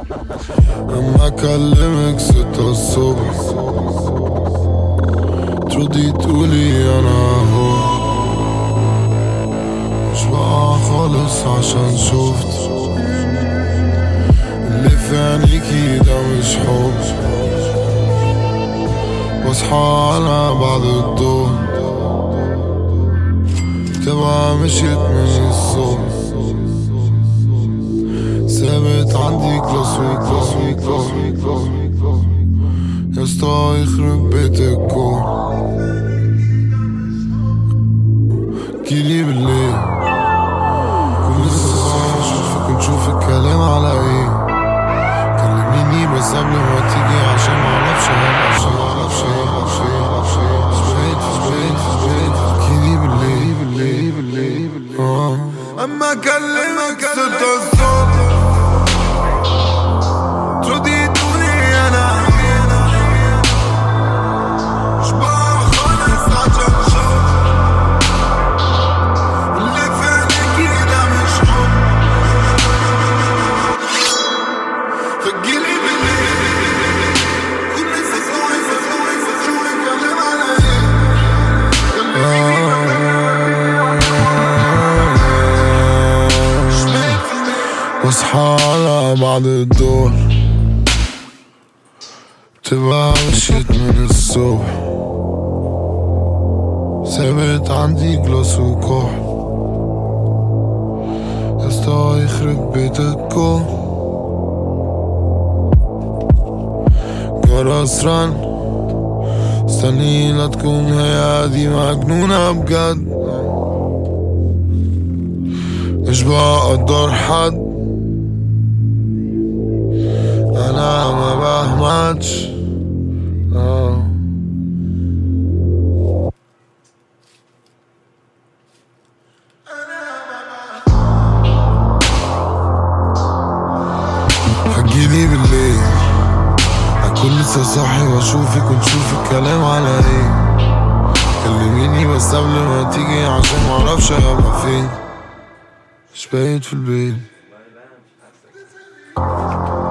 اما اكلمك ستة الصبح تردي تقولي انا هو مش بقى خالص عشان شفت اللي في عينيكي ده مش حب واصحى على بعد الظهر تبقى مشيت من الصبح ثابت عندي كلاس وكلاس وكلاس وكلاس يا اسطى يخرب بيت الكون جيلي بالليل كل لسه صاحي اشوفك ونشوف الكلام على ايه كلميني بس قبل ما تيجي عشان معرفش معرفش معرفش معرفش معرفش سبيت سبيت سبيت جيلي بالليل بالليل بالليل بالليل آه. اما اكلمك ستة الصبح تردي تقولي انا مش بقى خالص عشان شوف اللي في عينيكي ده مش حب فجيلي بالليل كل لسه صاحي صاحي صاحي كلام على ايه واصحى على بعد الدور تبقى مشيت من الصبح ثابت عندي جلاس وكحل يا اسطى يخرب بيت الكون جرس رن استني لا تكون هي دي مجنونة بجد مش بقدر حد انا ما بهمتش آه. هتجيلي بالليل هكون لسه صاحي واشوفك ونشوف الكلام على ايه كلميني بس قبل ما تيجي عشان معرفش هبقى فين مش بايت في البيت